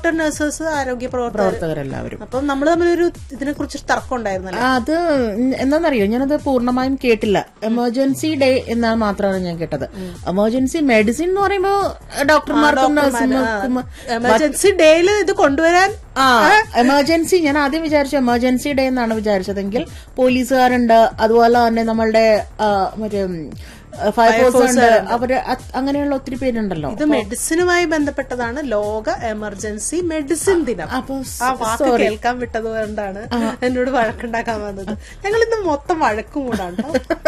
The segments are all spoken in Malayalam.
ഡോക്ടർ നഴ്സസ് ആരോഗ്യ പ്രവർത്തകർ പ്രവർത്തകരെല്ലാവരും അപ്പം നമ്മൾ തമ്മിലൊരു ഇതിനെ കുറിച്ച് തർക്കം ഉണ്ടായിരുന്നല്ലോ അത് എന്താണെന്നറിയോ ഞാനത് പൂർണ്ണമായും കേട്ടില്ല എമർജൻസി ഡേ എന്നാണ് മാത്രമാണ് ഞാൻ കേട്ടത് എമർജൻസി മെഡിസിൻ എന്ന് പറയുമ്പോ ഡോക്ടർമാർക്കും നഴ്സുമാർക്കും എമർജൻസി ഡേയിൽ ഇത് കൊണ്ടുവരാൻ ആ എമർജൻസി ഞാൻ ആദ്യം വിചാരിച്ചു എമർജൻസി ഡേ എന്നാണ് വിചാരിച്ചതെങ്കിൽ പോലീസുകാരുണ്ട് അതുപോലെ തന്നെ നമ്മളുടെ ആ, മറ്റേ ഫയർഫോഴ്സ് ഉണ്ട് അവര് അത് അങ്ങനെയുള്ള ഒത്തിരി പേരുണ്ടല്ലോ ഇത് മെഡിസിനുമായി ബന്ധപ്പെട്ടതാണ് ലോക എമർജൻസി മെഡിസിൻ ദിനം അപ്പൊ ആ വാക്ക് കേൾക്കാൻ വിട്ടത് കൊണ്ടാണ് എന്നോട് വഴക്കുണ്ടാക്കാൻ വന്നത് ഞങ്ങൾ ഇന്ന് മൊത്തം വഴക്കും കൂടാണ്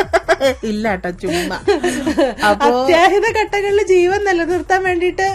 ഇല്ല കേട്ടോ ചുമ്മാ അത്യാഹിത ഘട്ടങ്ങളിൽ ജീവൻ നിലനിർത്താൻ വേണ്ടിയിട്ട്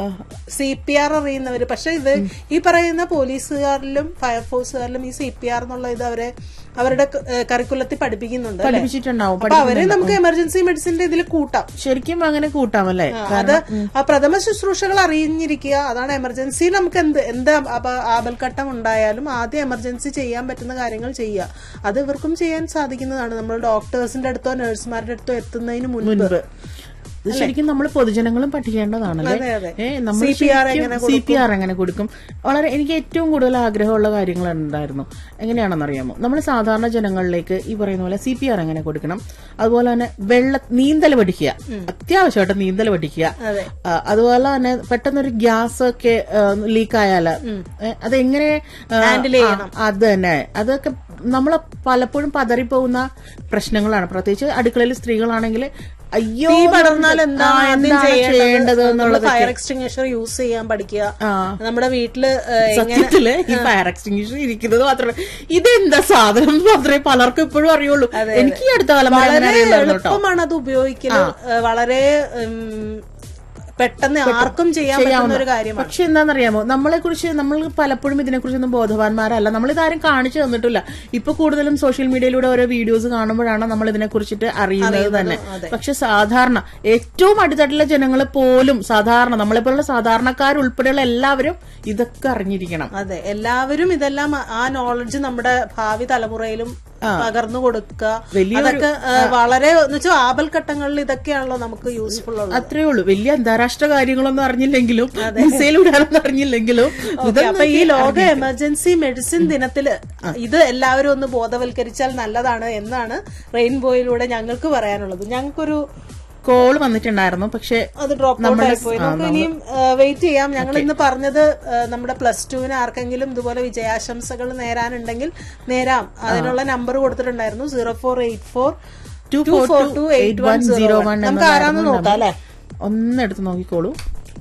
സി പി ആർ അറിയുന്നവര് പക്ഷെ ഇത് ഈ പറയുന്ന പോലീസുകാരിലും ഫയർഫോഴ്സുകാരിലും ഈ സി പി ആർ എന്നുള്ള ഇത് അവരെ അവരുടെ കരിക്കുലത്തിൽ പഠിപ്പിക്കുന്നുണ്ട് അല്ലേ? പഠിപ്പിച്ചിട്ടുണ്ടാവും അപ്പൊ അവരെ നമുക്ക് എമർജൻസി മെഡിസിന്റെ ഇതിൽ കൂട്ടാം ശരിക്കും അങ്ങനെ കൂട്ടാമല്ലേ അത് ആ പ്രഥമ ശുശ്രൂഷകൾ അറിഞ്ഞിരിക്കുക അതാണ് എമർജൻസി നമുക്ക് എന്ത് എന്ത് അപ- ആപൽഘട്ടം ഉണ്ടായാലും ആദ്യം എമർജൻസി ചെയ്യാൻ പറ്റുന്ന കാര്യങ്ങൾ ചെയ്യുക അത് ഇവർക്കും ചെയ്യാൻ സാധിക്കുന്നതാണ് നമ്മൾ ഡോക്ടേഴ്സിന്റെ അടുത്തോ നഴ്സുമാരുടെ അടുത്തോ എത്തുന്നതിന് മുൻപ് മുൻപ് ഇത് ശരിക്കും നമ്മൾ പൊതുജനങ്ങളും പഠിക്കേണ്ടതാണല്ലേ അതെ, അതെ. ഏ നമ്മൾ CPR എങ്ങനെ സി പി ആർ എങ്ങനെ കൊടുക്കും വളരെ എനിക്ക് ഏറ്റവും കൂടുതൽ ആഗ്രഹമുള്ള കാര്യങ്ങൾ ഉണ്ടായിരുന്നു എങ്ങനെയാണെന്ന് അറിയാമോ നമ്മൾ സാധാരണ ജനങ്ങളിലേക്ക് ഈ പറയുന്ന പോലെ സി പി ആർ എങ്ങനെ കൊടുക്കണം അതുപോലെ തന്നെ വെള്ള നീന്തൽ പഠിക്കുക അത്യാവശ്യമായിട്ട് നീന്തൽ പഠിക്കുക അതെ. ആ, അതുപോലെ തന്നെ പെട്ടെന്നൊരു ഗ്യാസ് ഒക്കെ ലീക്ക് ആയാല് ഏ, അതെങ്ങനെ ആ, Handle ചെയ്യണം. ആ, അത് തന്നെ അതൊക്കെ നമ്മൾ പലപ്പോഴും പതറിപ്പോകുന്ന പ്രശ്നങ്ങളാണ് പ്രത്യേകിച്ച് അടുക്കളയിൽ സ്ത്രീകളാണെങ്കിൽ അയ്യോ തീ പടർന്നാൽ എന്താ ആ, ആദ്യം എന്താണ് ചെയ്യേണ്ടത് ചെയ്യേണ്ടത് നമ്മൾ എന്നുള്ളത് ഫയർ എക്സ്റ്റിംഗ്വിഷർ യൂസ് ചെയ്യാൻ പഠിക്കുക ആ. നമ്മുടെ വീട്ടില് ഏ, എങ്ങനെ സത്യത്തില് ഈ ഫയർ എക്സ്റ്റിംഗ്വിഷർ ഇരിക്കുന്നത് മാത്രമേ ഇതെന്താ സാധനം എന്ന് മാത്രമേ പലർക്കും ഇപ്പോഴും അറിയുള്ളൂ എനിക്ക് ഈ അടുത്ത കാലം വരെ അങ്ങനെ വളരെ അറിയില്ലായിരുന്നു കേട്ടോ എളുപ്പമാണ് അത് ഉപയോഗിക്കല് ഏ, വളരെ ഉം, പെട്ടെന്ന് ആർക്കും ചെയ്യാൻ പറ്റുന്ന ഒരു കാര്യമാണ് പക്ഷെ എന്താണെന്നറിയാമോ നമ്മളെ കുറിച്ച് നമ്മൾ പലപ്പോഴും ഇതിനെക്കുറിച്ചൊന്നും ബോധവാന്മാരല്ല നമ്മൾ ഇതാരും കാണിച്ചു തന്നിട്ടില്ല ഇപ്പൊ കൂടുതലും സോഷ്യൽ മീഡിയയിലൂടെ ഓരോ വീഡിയോസ് കാണുമ്പോഴാണ് നമ്മൾ ഇതിനെ കുറിച്ചിട്ട് അറിയുന്നത് തന്നെ പക്ഷെ സാധാരണ ഏറ്റവും അടിത്തട്ടിലെ ജനങ്ങൾ പോലും സാധാരണ നമ്മളെപ്പോലുള്ള സാധാരണക്കാരുൾപ്പെടെയുള്ള എല്ലാവരും ഇതൊക്കെ അറിഞ്ഞിരിക്കണം അതെ എല്ലാവരും ഇതെല്ലാം ആ- ആ നോളജ് നമ്മുടെ ഭാവി തലമുറയിലും പകർന്നു കൊടുക്കുക വലിയൊരു- അതൊക്കെ ഏ, വളരെ എന്ന് വെച്ചാൽ ആപൽഘട്ടങ്ങളിൽ ഇതൊക്കെയാണല്ലോ നമുക്ക് യൂസ്ഫുൾ ഉള്ളത് അത്രേ ഉള്ളൂ വലിയ അന്താരാഷ്ട്ര കാര്യങ്ങളൊന്നും അറിഞ്ഞില്ലെങ്കിലും മിസൈൽ വിടാനൊന്നും അറിഞ്ഞില്ലെങ്കിലും ഓക്കെ അപ്പൊ ഈ ലോക എമർജൻസി മെഡിസിൻ ദിനത്തില് ഇത് എല്ലാവരും ഒന്ന് ബോധവൽക്കരിച്ചാൽ നല്ലതാണ് എന്നാണ് റെയിൻബോയിലൂടെ ഞങ്ങൾക്ക് പറയാനുള്ളത് ഞങ്ങൾക്കൊരു കോൾ വന്നിട്ടുണ്ടായിരുന്നു പക്ഷെ അത് ഡ്രോപ്പ് ഔട്ട് ആയിപ്പോയി നമുക്ക് ഇനിയും വെയിറ്റ് ചെയ്യാം ഞങ്ങൾ ഇന്ന് പറഞ്ഞത് ആ, നമ്മുടെ പ്ലസ് ടുവിന് ആർക്കെങ്കിലും ഇതുപോലെ വിജയാശംസകൾ നേരാനുണ്ടെങ്കിൽ നേരാം അതിനുള്ള നമ്പർ കൊടുത്തിട്ടുണ്ടായിരുന്നു zero four eight four two two four two eight one zero one നമുക്ക് ആരാന്ന് നോക്കാം അല്ലെ ഒന്ന് എടുത്ത് നോക്കിക്കോളൂ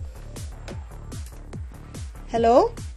ഹലോ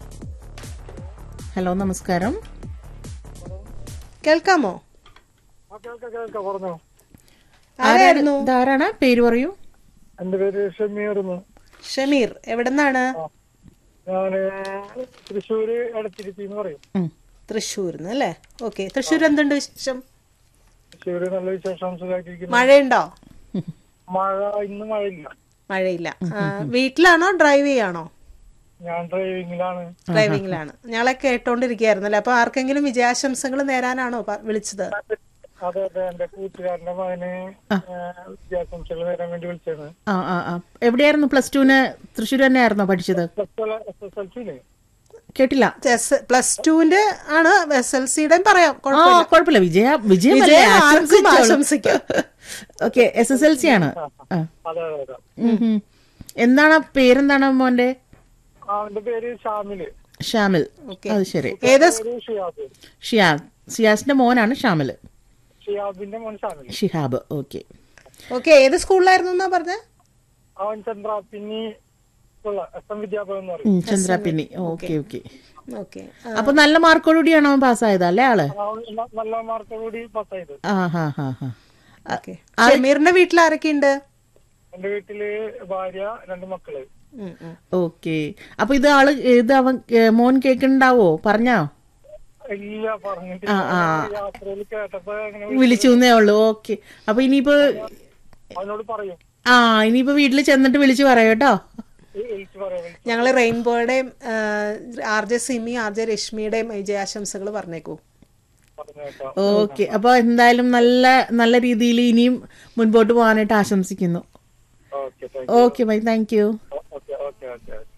ഹലോ നമസ്കാരം കേൾക്കാമോ പറഞ്ഞു ആരായിരുന്നു ഇതാരാണ് പേര് പറയൂ എന്റെ പേര് ഷമീർന്ന് ഷമീർ എവിടെന്നാണ് ഞാന് തൃശ്ശൂര് എടത്തിരുത്തി എന്ന് പറയും ഉം. തൃശ്ശൂർന്ന് അല്ലേ ഓക്കെ തൃശ്ശൂർ എന്തുണ്ട് വിശേഷം തൃശ്ശൂര് നല്ല വിശേഷം സുഖമായിട്ടിരിക്കുന്നു മഴയുണ്ടോ മഴ ഇന്ന് മഴയില്ല മഴയില്ല ആ, വീട്ടിലാണോ ഡ്രൈവ് ചെയ്യാണോ ഞാൻ ഡ്രൈവിംഗിലാണ് ഡ്രൈവിംഗിലാണ് ഞങ്ങളെ കേട്ടോണ്ടിരിക്കുകയായിരുന്നല്ലേ അപ്പൊ ആർക്കെങ്കിലും വിജയാശംസകൾ നേരാനാണോ പ- വിളിച്ചത് അതെ അതെ എന്റെ കൂട്ടുകാരന്റെ മകന് വിദ്യാശംസകൾ നേരാൻ വേണ്ടി വിളിച്ചത് ആ ആ ആ എവിടെയായിരുന്നു പ്ലസ് ടുവിന് തൃശ്ശൂർ തന്നെയായിരുന്നോ പഠിച്ചത് എസ് എസ് എൽ സിയില് കേട്ടില്ല പ്ലസ് ടുവിന്റെ ആണ് എസ് എൽ സിയുടെ പറയാം ആ കുഴപ്പമില്ല കുഴപ്പമില്ല വിജയ വിജയം വിജയം ആർക്കും ആശംസിക്കാം. Okay S S L C ആണ് ആ. അതെ അതെ അതെ ഉം, ഉം. എന്താണ് ആ പേരെന്താണ് മോന്റെ അവന്റെ പേര് ഷാമില് ഷാമിൽ ഓക്കെ. അത് ശരി ഏത് പേര് ഷിയാബ് ഷിയാബ് സിയാസിന്റെ മോനാണ് ഷാമിൽ ഷിയാബിന്റെ മോൻ ഷാമില് ഷിഹാബ് ഓക്കെ ഓക്കെ ഏത് സ്കൂളിലായിരുന്നു എന്നാ പറഞ്ഞ അവൻ ചന്ദ്രാപിന്നി ഉള്ള എസ് എം വിദ്യാഭവൻ എന്ന് പറയും ചന്ദ്രപിന്നി ഓക്കെ ഓക്കെ ഓക്കെ അപ്പൊ നല്ല മാർക്കോടുകൂടിയാണ് അവൻ പാസ്സായത് അല്ലേ ആള് അവൻ ന- നല്ല മാർക്കോടുകൂടി പാസ്സായത് ആ ഹാ ഹാ ഹാ ഓക്കെ ഷമീറിന്റെ വീട്ടിൽ ആരൊക്കെയുണ്ട് എന്റെ വീട്ടില് ഭാര്യ രണ്ട് മക്കള് ഉം, ഉം. ഓക്കെ അപ്പൊ ഇത് ആള് ഇത് അവൻ ഏ, മോൻ കേക്കുണ്ടാവോ പറഞ്ഞോ ഇല്ല പറഞ്ഞിട്ട് ആ, ആ. യാത്രയിൽ കേട്ടപ്പോ അങ്ങനെ വിളിച്ചു എന്നേ ഉള്ളൂ ഓക്കെ അപ്പൊ ഇനിയിപ്പോ അവനോട് പറയും ആ ഇനിയിപ്പോ വീട്ടിൽ ചെന്നിട്ട് വിളിച്ചു പറയാം കേട്ടോ വി- വിളിച്ച് പറയാം വിളിച്ച് ഞങ്ങള് റെയിൻബോയുടെയും R J Simi R J രശ്മിയുടെയും വിജയാശംസകൾ പറഞ്ഞേക്കൂ പറഞ്ഞു കേട്ടോ ഓക്കെ അപ്പൊ എന്തായാലും നല്ല നല്ല രീതിയിൽ ഇനിയും മുൻപോട്ട് പോകാനായിട്ട് ആശംസിക്കുന്നു okay okay bye thank you okay okay okay